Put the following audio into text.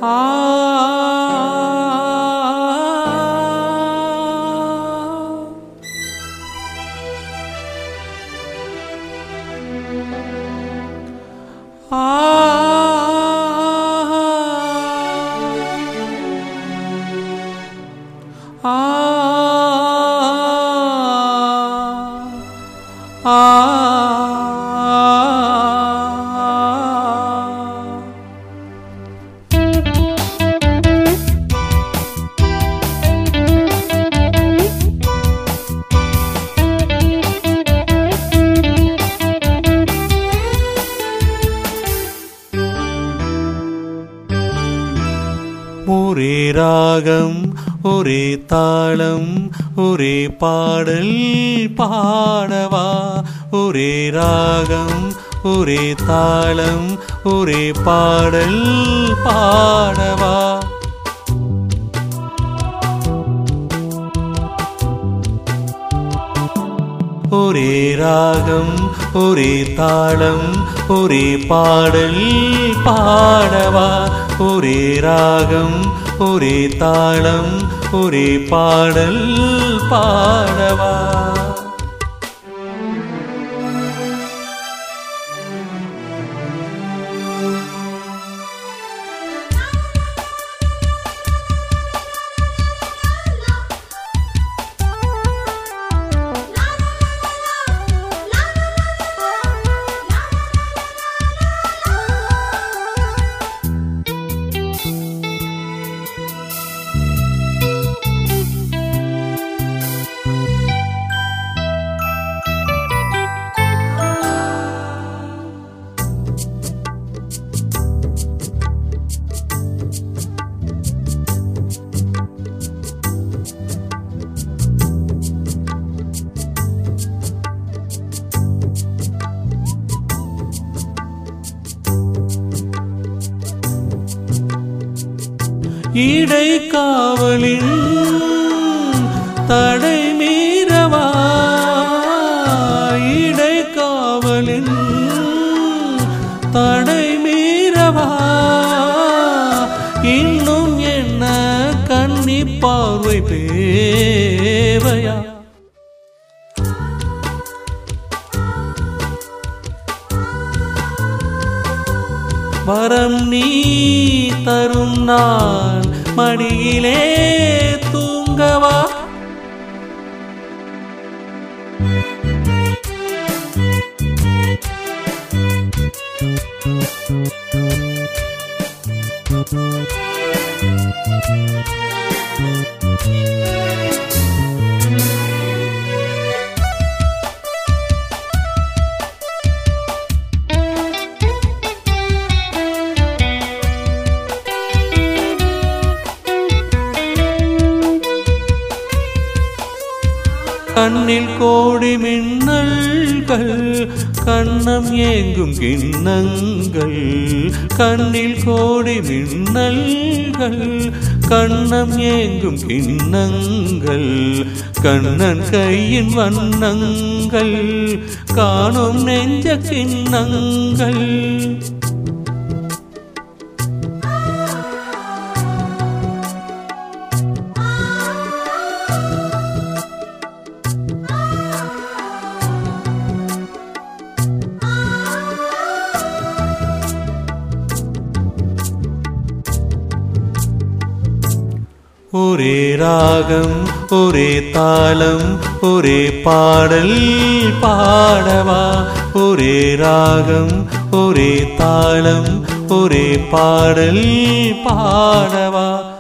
ஒரே ராகம் ஒரே தாளம் ஒரே பாடல் பாடவா ஒரே ராகம் ஒரே தாளம் ஒரே பாடல் பாடவா ஒரே ராகம் ஒரே தாளம் ஒரே பாடல் பாடவா ஒரே ராகம் ஒரே தாளம் ஒரே பாடல் பாடவா இடை காவலின் தடை மீறவா இடை காவலின் தடை மீறவா இன்னும் என்ன கண்ணி பார்வை பேவையா வரம் நீ தரும் நான் மடியிலே தூங்கவா கண்ணில் கோடி மின்னல்கள் கண்ணம் ஏங்கும் கிண்ணங்கள் கண்ணில் கோடி மின்னல்கள் கண்ணம் ஏங்கும் கிண்ணங்கள் கண்ணன் கையின் வண்ணங்கள் காணும் நெஞ்ச கிண்ணங்கள் ஒரே ராகம் ஒரே தாளம் ஒரே பாடல் பாடவா ஒரே ராகம் ஒரே தாளம் ஒரே பாடல் பாடவா